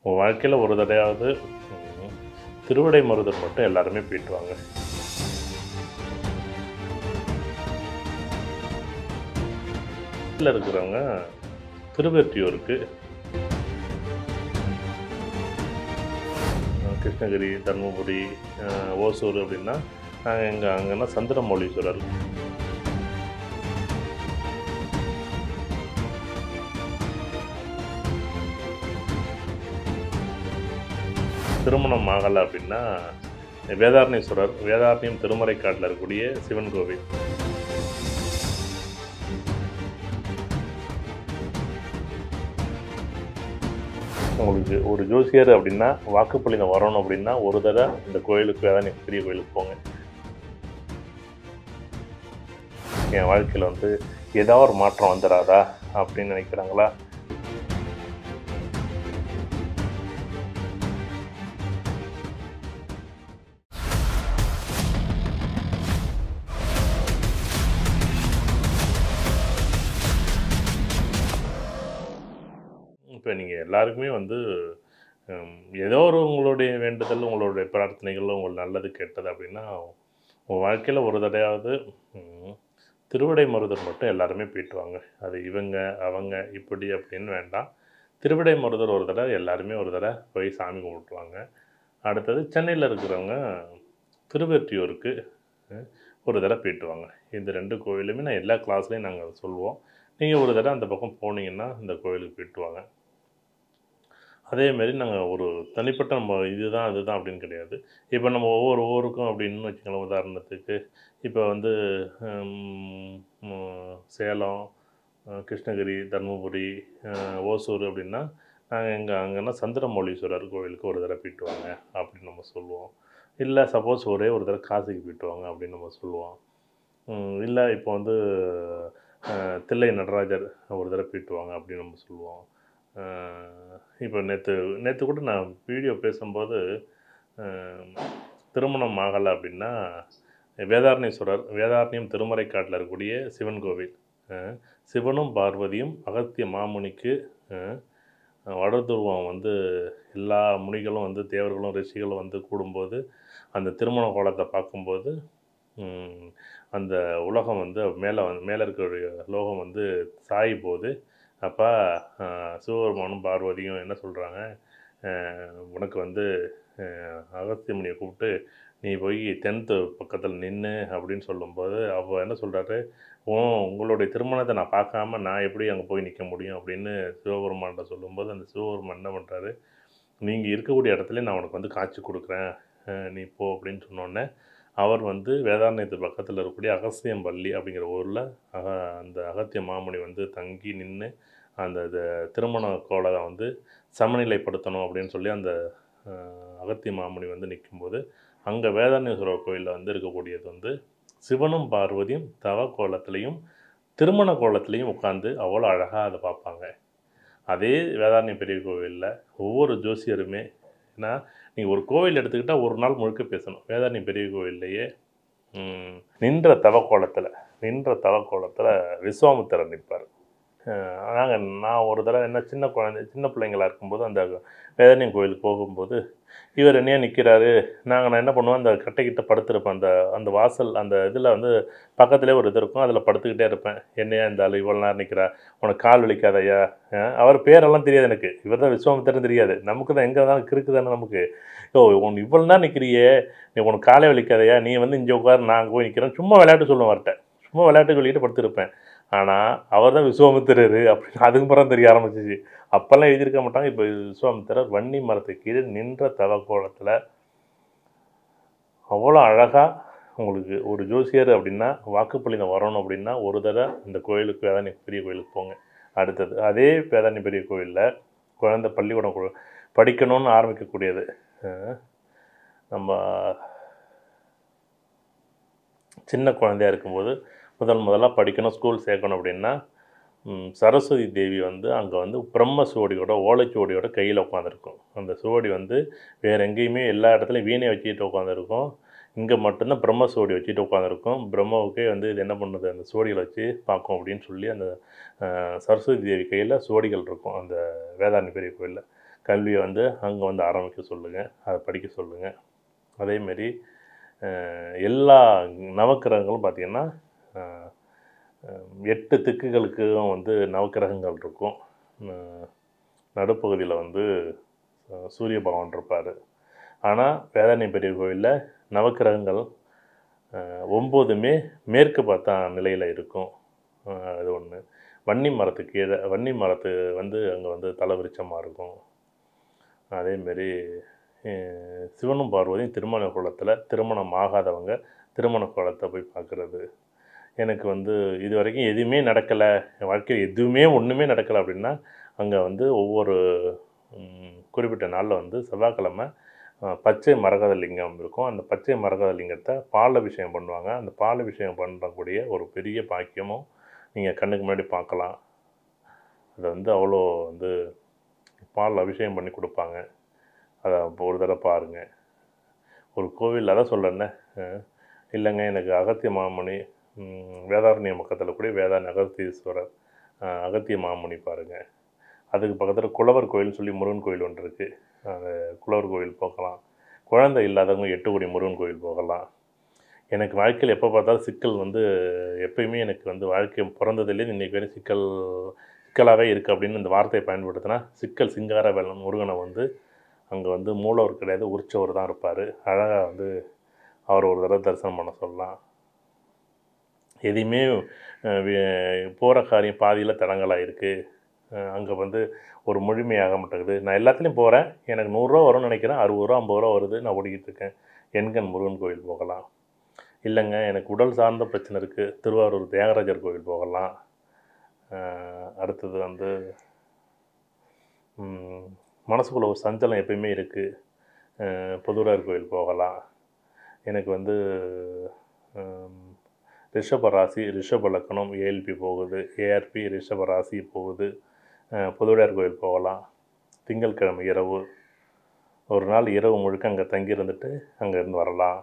உங்கள் வாழ்க்கையில் ஒரு தடையாவது ம், திருவிடை மருதர் மட்டும் எல்லாருமே போயிட்டு வாங்க வீட்டில் இருக்கிறவங்க திருவெற்றியூருக்கு அஹ், கிருஷ்ணகிரி தருமபுரி அஹ், ஓசூர் அப்படின்னா நாங்கள் எங்கே அங்கன்னா சந்திரமௌலீஸ்வரர் திருமணம் ஆகலை அப்படின்னா வேதாரண்யேஸ்வரர் வேதாரண்யம் திருமறைக்காட்டில் இருக்கக்கூடிய சிவன் கோவில் உங்களுக்கு ஒரு ஜோசியர் அப்படின்னா வாக்குப்பள்ளியில் வரணும் அப்படின்னா ஒரு தடவை இந்த கோயிலுக்கு வேதாரண்யம் பெரிய கோயிலுக்கு போங்க என் வாழ்க்கையில் வந்து ஏதாவது ஒரு மாற்றம் வந்துடாதா அப்படின்னு நினைக்கிறாங்களா இப்போ நீங்கள் எல்லாருக்குமே வந்து ஹம், ஏதோ ஒரு உங்களுடைய வேண்டுதல் உங்களுடைய பிரார்த்தனைகள் உங்கள் நல்லது கெட்டது அப்படின்னா உங்கள் வாழ்க்கையில் ஒரு தடையாவது ஹம், திருவிடை மருதர் மட்டும் எல்லாருமே போயிட்டு வாங்க அது இவங்க அவங்க இப்படி அப்படின்னு வேண்டாம் திருவிடை மருதர் ஒரு தடவை எல்லாருமே ஒரு தடவை போய் சாமி கும்பிட்டுவாங்க அடுத்தது சென்னையில் இருக்கிறவங்க திருவெற்றியூருக்கு அஹ், ஒரு தடவை போயிட்டு வாங்க இந்த ரெண்டு கோயிலுமே நான் எல்லா கிளாஸ்லேயும் நாங்கள் சொல்லுவோம் நீங்கள் ஒரு தடவை அந்த பக்கம் போனீங்கன்னா இந்த கோயிலுக்கு போயிட்டு வாங்க அதேமாரி நாங்கள் ஒரு தனிப்பட்ட நம்ம இதுதான் அதுதான் அப்படின்னு கிடையாது இப்போ நம்ம ஒவ்வொரு ஊருக்கும் அப்படின்னு வச்சுக்கலாம் உதாரணத்துக்கு இப்போ வந்து ஹம், ம், சேலம் அஹ், கிருஷ்ணகிரி தருமபுரி அஹ், ஓசூர் அப்படின்னா நாங்கள் எங்கே அங்கன்னா சந்திரமௌலீஸ்வரர் கோவிலுக்கு ஒரு தடவை போயிட்டு வாங்க அப்படின்னு நம்ம சொல்லுவோம் இல்லை சப்போஸ் ஒரே ஒரு தடவை காசிக்கு போயிட்டு வாங்க அப்படின்னு நம்ம சொல்லுவோம் இல்லை இப்போ வந்து அஹ், தில்லை நடராஜர் ஒரு தடவை போயிட்டு வாங்க அப்படின்னு நம்ம சொல்லுவோம் அஹ், இப்போ நேற்று நேற்று கூட நான் வீடியோ பேசும்போது அஹ், திருமணம் ஆகலை அப்படின்னா வேதாரண்யேஸ்வரர் வேதாரண்யம் திருமறைக்காட்டில் இருக்கக்கூடிய சிவன் கோவில் அஹ், சிவனும் பார்வதியும் அகத்திய மாமுனிக்கு அஹ், வடதுருவம் வந்து எல்லா முனிகளும் வந்து தேவர்களும் ரிஷிகளும் வந்து கூடும்போது அந்த திருமண கோலத்தை பார்க்கும்போது ம், அந்த உலகம் வந்து மேலே வந்து மேலே இருக்கக்கூடிய லோகம் வந்து சாய் போகுது அப்போ சிவபெருமானும் பார்வதியும் என்ன சொல்கிறாங்க உனக்கு வந்து அஹ், அகஸ்திய முனியை கூப்பிட்டு நீ போய் டென்த்து பக்கத்தில் நின்று அப்படின்னு சொல்லும்போது அப்போ என்ன சொல்கிறாரு ஓ உங்களுடைய திருமணத்தை நான் பார்க்காம நான் எப்படி அங்கே போய் நிற்க முடியும் அப்படின்னு சிவபெருமான்கிட்ட சொல்லும்போது அந்த சிவபெருமான் என்ன பண்ணுறாரு நீங்கள் இருக்கக்கூடிய இடத்துல நான் உனக்கு வந்து காட்சி கொடுக்குறேன் அஹ், நீ போ அப்படின்னு சொன்னோடனே அவர் வந்து வேதாரண்யத்து பக்கத்தில் இருக்கக்கூடிய அகஸ்தியம்பள்ளி அப்படிங்கிற ஊரில் அக அந்த அகத்திய மாமுனி வந்து தங்கி நின்று அந்த இது- திருமண கோலை வந்து சமநிலைப்படுத்தணும் அப்படின்னு சொல்லி அந்த அஹ், அகத்திய மாமுனி வந்து நிற்கும்போது அங்கே வேதாரண்யேஸ்வரர் கோயிலில் வந்து இருக்கக்கூடியது வந்து சிவனும் பார்வதியும் தவ கோலத்திலையும் திருமண கோலத்திலையும் உட்காந்து அவ்வளோ அழகாக அதை பார்ப்பாங்க அதே வேதாரண்ய பெரிய கோவிலில் ஒவ்வொரு ஜோசியருமே ஏன்னா நீங்கள் ஒரு கோவில் எடுத்துக்கிட்டால் ஒரு நாள் முழுக்க பேசணும் வேதாரண்ய பெரிய கோவில்லையே ம், நின்ற தவக்கோலத்தில் நின்ற தவக்கோலத்தில் விஸ்வாமித்திரர் நிற்பார் நாங்கள் நான் ஒரு தடவை என்ன சின்ன குழந்தை சின்ன பிள்ளைங்களா இருக்கும்போது அந்த வேதாரண்யம் கோயிலுக்கு போகும்போது இவர் என்னையா நிற்கிறாரு நாங்கள் நான் என்ன பண்ணுவோம் அந்த கட்டைக்கிட்ட படுத்திருப்பேன் அந்த அந்த வாசல் அந்த இதில் வந்து பக்கத்துலேயே ஒரு இது இருக்கும் அதில் படுத்துக்கிட்டே இருப்பேன் என்னையா இந்த ஆள் இவ்வளோ நேரம் நிற்கிறா உனக்கு கால் வலிக்காதையா அஹ் அவர் பேரெல்லாம் தெரியாது எனக்கு இவர் தான் விஸ்வாமித்திரன் தெரியாது நமக்கு தான் எங்கே தான் கிறுக்கு தானே நமக்கு ஓ உன் இவ்வளோ நேரம் நிற்கிறியே நீ உனக்கு காலே வலிக்காதையா நீ வந்து இங்கே உட்காரு நான் அங்கே போய் நிற்கிறேன் சும்மா விளையாட்டு சொல்லுவேன் அவர்கிட்ட சும்மா விளையாட்டு சொல்லிட்டு படுத்திருப்பேன் ஆனால் அவர் தான் விஸ்வாமித்திரர் அப்படின்னு அதுக்கு பிறகு தெரிய ஆரம்பிச்சிச்சு அப்போல்லாம் எழுதியிருக்க மாட்டாங்க இப்போ விஸ்வாமித்திரர் வன்னி மரத்துக்கு கீழே நின்ற தவக்கோலத்தில் அவ்வளோ அழகாக உங்களுக்கு ஒரு ஜோசியர் அப்படின்னா வாக்குப்பள்ளியில் வரணும் அப்படின்னா ஒரு தடவை இந்த கோயிலுக்கு வேதாணி பெரிய கோயிலுக்கு போங்க அடுத்தது அதே வேதாணி பெரிய கோயிலில் குழந்தை பள்ளிக்கூடம் கு- படிக்கணும்னு ஆரம்பிக்கக்கூடியது அஹ், நம்ம சின்ன குழந்தையா இருக்கும்போது முதல் முதலாக படிக்கணும் ஸ்கூல் சேர்க்கணும் அப்படின்னா ம், சரஸ்வதி தேவி வந்து அங்கே வந்து பிரம்ம சுவடியோட ஓலைச்சுவடியோட கையில் உட்காந்துருக்கும் அந்த சுவடி வந்து வேறு எங்கேயுமே எல்லா இடத்துலையும் வீணை வச்சுக்கிட்டு உட்காந்துருக்கும் இங்கே மட்டும்தான் பிரம்ம சுவடி வச்சுட்டு உட்காந்துருக்கும் பிரம்மாவுக்கே வந்து இது என்ன பண்ணுது அந்த சுவடிகளை வச்சு பார்க்கும் அப்படின்னு சொல்லி அந்த அஹ், சரஸ்வதி தேவி கையில் சுவடிகள் இருக்கும் அந்த வேதாரணி பெரிய கோயிலில் கல்வியை வந்து அங்கே வந்து ஆரம்பிக்க சொல்லுங்கள் அதை படிக்க சொல்லுங்கள் அதேமாரி அஹ், எல்லா நவக்கிரகங்களும் பார்த்திங்கன்னா அஹ், அஹ், எட்டு திக்குகளுக்கும் வந்து நவக்கிரகங்கள் இருக்கும் அஹ், நடுப்பகுதியில் வந்து அஹ், சூரிய பகவான் இருப்பார் ஆனால் வேதாரணி பெரிய கோவிலில் நவக்கிரகங்கள் அஹ், ஒம்போதுமே மேற்கு பார்த்தா நிலையில் இருக்கும் அஹ், அது ஒன்று வன்னி மரத்துக்கு கீழே வன்னி மரத்து வந்து அங்கே வந்து தலைவிருச்சமாக இருக்கும் அதேமாரி அஹ், சிவனும் பார்வதியும் திருமண குளத்தில் திருமணம் ஆகாதவங்க திருமண குளத்தை போய் பார்க்குறது எனக்கு வந்து இது வரைக்கும் எதுவுமே நடக்கலை என் வாழ்க்கையில் எதுவுமே ஒன்றுமே நடக்கலை அப்படின்னா அங்கே வந்து ஒவ்வொரு ம், குறிப்பிட்ட நாளில் வந்து செவ்வாய்க்கிழமை அஹ், பச்சை மரகத லிங்கம் இருக்கும் அந்த பச்சை மரகத லிங்கத்தை பால் அபிஷேகம் பண்ணுவாங்க அந்த பால் அபிஷேகம் பண்ணக்கூடிய ஒரு பெரிய பாக்கியமும் நீங்கள் கண்ணுக்கு முன்னாடி பார்க்கலாம் அதை வந்து அவ்வளோ வந்து பால் அபிஷேகம் பண்ணி கொடுப்பாங்க அதை அப்போ ஒரு தடவை பாருங்கள் ஒரு கோவில் அதான் சொல்கிறேன்னே இல்லைங்க எனக்கு அகத்திய மாமணி ம், வேதாரண்ய பக்கத்தில் கூட வேதாரணி அகத்தீஸ்வரர் அஹ், அகத்திய மாமணி பாருங்கள் அதுக்கு பக்கத்தில் குளவர் கோயில்னு சொல்லி முருகன் கோயில் ஒன்று இருக்குது அந்த குளவர் கோயில் போகலாம் குழந்தை இல்லாதவங்க எட்டுக்குடி முருகன் கோயில் போகலாம் எனக்கு வாழ்க்கையில் எப்போ பார்த்தாலும் சிக்கல் வந்து எப்பயுமே எனக்கு வந்து வாழ்க்கை பிறந்ததுலேருந்து இன்றைக்கி வரையும் சிக்கல் சிக்கலாகவே இருக்குது அப்படின்னு இந்த வார்த்தையை பயன்படுத்தினா சிக்கல் சிங்கார வேலன் முருகனை வந்து அங்கே வந்து மூலவர் கிடையாது உரிச்சவர் தான் இருப்பார் அழகாக வந்து அவர் ஒரு தடவை தரிசனம் பண்ண சொல்லலாம் எதையுமே போகிற காரியம் பாதியில் தடங்கலாக இருக்குது அங்கே வந்து ஒரு முழுமையாக மாட்டேங்குது நான் எல்லாத்துலேயும் போகிறேன் எனக்கு நூறுரூவா வரும்னு நினைக்கிறேன் அறுபது ரூபா ஐம்பது ரூபா வருது நான் ஓடிக்கிட்டு இருக்கேன் எண்கண் முருகன் கோயில் போகலாம் இல்லைங்க எனக்கு உடல் சார்ந்த பிரச்சனை இருக்குது திருவாரூர் தியாகராஜர் கோயில் போகலாம் அஹ் அடுத்தது வந்து ம், மனசுக்குள்ள ஒரு சஞ்சலம் எப்பயுமே இருக்குது புதுரார் கோயில் போகலாம் எனக்கு வந்து ஹம், ரிஷப ராசி ரிஷப லக்கணம் ஏஎல்பி போகுது ஏஆர்பி ரிஷப ராசி போகுது அஹ், புதுவுடையார் கோயில் போகலாம் திங்கட்கிழமை இரவு ஒரு நாள் இரவு முழுக்க அங்கே தங்கி இருந்துட்டு அங்கேருந்து வரலாம்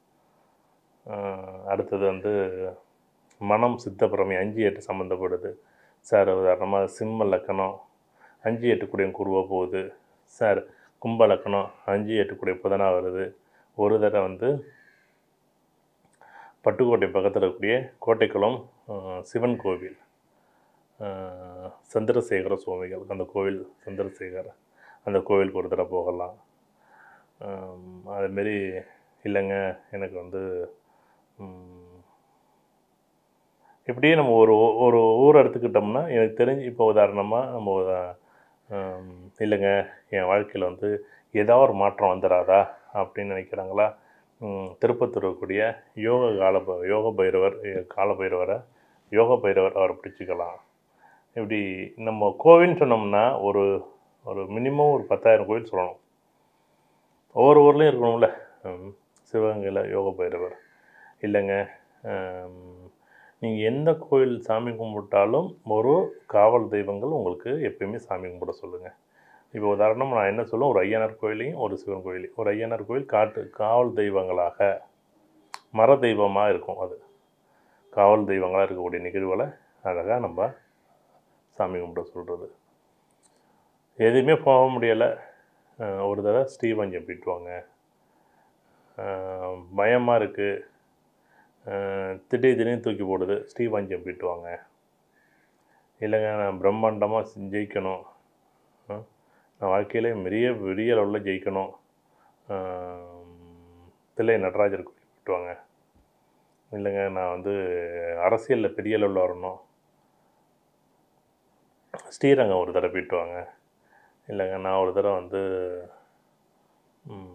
அஹ், அடுத்தது வந்து மனம் சித்தப்பிரமை அஞ்சு எட்டு சம்மந்தப்படுது சார் உதாரணமாக சிம்ம லக்கணம் அஞ்சு எட்டு கூடிய குருவா போகுது சார் கும்ப லக்கணம் அஞ்சு எட்டு கூடிய புதனா வருது ஒரு தடவை வந்து பட்டுக்கோட்டை பக்கத்தில் இருக்கக்கூடிய கோட்டைக்குளம் அஹ், சிவன் கோவில் அஹ், சந்திரசேகர சுவாமிகள் அந்த கோவில் சந்திரசேகர் அந்த கோவிலுக்கு ஒரு தடவை போகலாம் அஹ், அதுமாரி இல்லைங்க எனக்கு வந்து ம், இப்படியே நம்ம ஒரு ஒரு ஊர் எடுத்துக்கிட்டோம்னா எனக்கு தெரிஞ்சு இப்போ உதாரணமாக நம்ம உதா- ஹம், இல்லைங்க என் வாழ்க்கையில் வந்து ஏதாவது ஒரு மாற்றம் வந்துடாதா அப்படின்னு நினைக்கிறாங்களா ம், திருப்பத்தூர் இருக்கக்கூடிய யோக கால ப- யோக பைரவர் எ- கால பைரவரை யோக பைரவர் அவரை பிடிச்சிக்கலாம் இப்படி நம்ம கோவில்னு சொன்னோம்னா ஒரு ஒரு மினிமம் ஒரு பத்தாயிரம் கோவில் சொல்லணும் ஒவ்வொரு ஊர்லேயும் இருக்கணும்ல ம், சிவகங்கையில் யோக பைரவர் இல்லைங்க நீங்கள் எந்த கோயில் சாமி கும்பிட்டாலும் ஒரு காவல் தெய்வங்கள் உங்களுக்கு எப்பயுமே சாமி கும்பிட சொல்லுங்கள் இப்போ உதாரணம் நான் என்ன சொல்லுவேன் ஒரு ஐயனார் கோயிலையும் ஒரு சிவன் கோயிலையும் ஒரு ஐயனார் கோயில் காட்டு காவல் தெய்வங்களாக மர தெய்வமாக இருக்கும் அது காவல் தெய்வங்களாக இருக்கக்கூடிய நிகழ்வுகளை அழகாக நம்ம சாமி கும்பிட சொல்கிறது எதுவுமே போக முடியலை ஒரு தடவை ஸ்ரீவஞ்சம் போயிட்டு வாங்க பயமாக இருக்குது திடீர் திடீர்னு தூக்கி போடுது ஸ்ரீவஞ்சம் போயிட்டு வாங்க இல்லைங்க நான் பிரம்மாண்டமாக ஜெயிக்கணும் ஆ, நான் வாழ்க்கையில பெரிய பெரிய லெவலில் ஜெயிக்கணும் ஆம், தில்லை நடராஜர் கோயில் போயிட்டு வாங்க இல்லைங்க நான் வந்து அரசியலில் பெரிய லெவலில் வரணும் ஸ்ரீரங்கம் ஒரு தடவை போயிட்டு வாங்க இல்லைங்க நான் ஒரு தடவை வந்து ம்,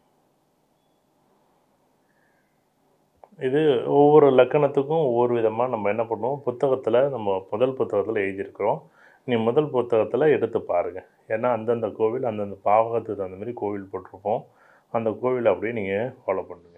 இது ஒவ்வொரு லக்கணத்துக்கும் ஒவ்வொரு விதமாக நம்ம என்ன பண்ணுவோம் புத்தகத்தில் நம்ம முதல் புத்தகத்தில் எழுதியிருக்கிறோம் நீ முதல் புத்தகத்தில் எடுத்து பாருங்கள் ஏன்னா அந்தந்த கோவில் அந்தந்த பாவகத்துக்கு தகுந்த மாதிரி கோவில் போட்டிருப்போம் அந்த கோவில் அப்படியே நீங்கள் ஃபாலோ பண்ணுங்கள்